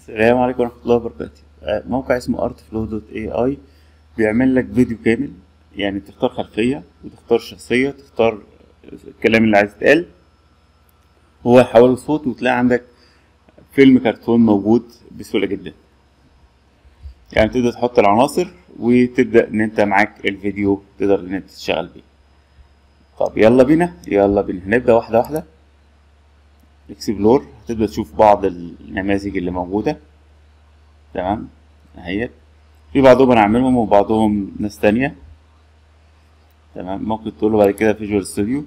السلام عليكم ورحمة الله وبركاته آه، موقع اسمه artflow.ai بيعمل لك فيديو كامل يعني تختار خلفية وتختار شخصية تختار الكلام اللي عايز يتقال هو يحوله صوت وتلاقي عندك فيلم كرتون موجود بسهولة جدا يعني تقدر تحط العناصر وتبدأ ان انت معاك الفيديو تقدر ان انت تشتغل بيه طب يلا بينا يلا بينا هنبدأ واحدة واحدة اكسبلور هتبدأ تشوف بعض النماذج اللي موجودة تمام اهيت في بعضهم انا عاملهم وبعضهم ناس تانية تمام ممكن تقول له بعد كده فيجوال ستوديو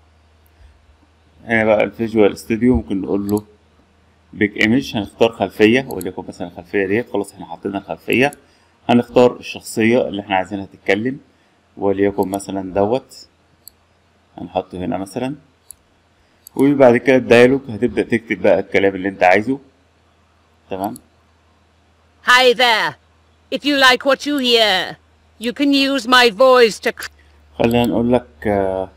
هنا بقى الفيجوال ستوديو ممكن نقول له بيك ايمج هنختار خلفية وليكن مثلا الخلفية ديت خلاص احنا حطينا الخلفية هنختار الشخصية اللي احنا عايزينها تتكلم وليكن مثلا دوت هنحطه هنا مثلا وبعد كده الديالوج هتبدأ تكتب بقى الكلام اللي انت عايزه تمام Hi there. If you like what you hear, you can use my voice to. c- خلينا نقول لك آه،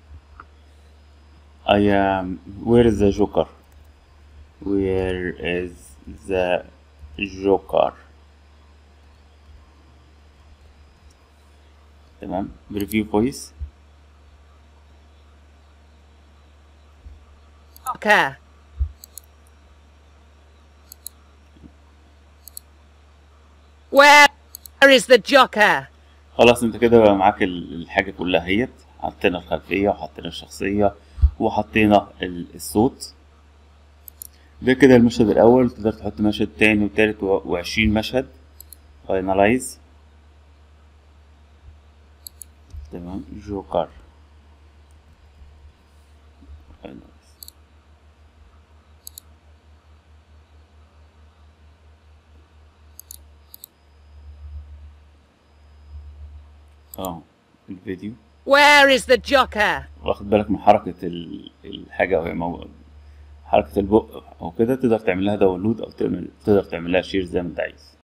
I am where is the joker where is the joker تمام بريفيو فويس Joker. Where is the Joker? خلاص انت كده بقى معاك ال- الحاجة كلها اهيت حطينا الخلفية وحطينا الشخصية وحطينا ال- الصوت ده كده المشهد الأول تقدر تحط مشهد تاني وتالت و- وعشرين مشهد فاينلايز تمام جوكر finalize. اه الفيديو Where is the Joker? واخد بالك من حركة ال- الحاجة وهي موجودة حركة البق أو كده تقدر تعمل لها داونلود أو تعمل تقدر تعمل لها شير زي ما أنت عايز